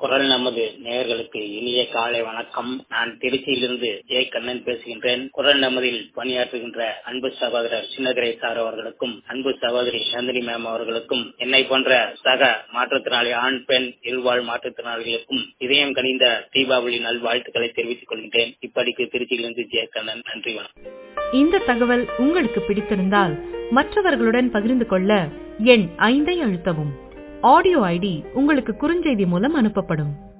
குரல் நமது நேயர்களுக்கு இனிய காலை வணக்கம் நான் திருச்சியிலிருந்து ஜே கண்ணன் பேசுகின்றேன் குரல் நமதில் பணியாற்றுகின்ற அன்பு சகோதரர் சின்னதுரை சார் அவர்களுக்கும் அன்பு சகோதரி நந்தினி மேம் அவர்களுக்கும் என்னை போன்ற சக மாற்றுத்திறனாளி ஆண் பெண் இருவாழ் மாற்றுத்திறனாளிகளுக்கும் இதயம் கனிந்த தீபாவளி நல்வாழ்த்துக்களை தெரிவித்துக் கொள்கின்றேன் இப்படிக்கு திருச்சியிலிருந்து ஜே கண்ணன் நன்றி வணக்கம் இந்த தகவல் உங்களுக்கு பிடித்திருந்தால் மற்றவர்களுடன் பகிர்ந்து கொள்ள எண் ஐந்தை அழுத்தவும் ஆடியோ ஐடி உங்களுக்கு குறுஞ்செய்தி மூலம் அனுப்பப்படும்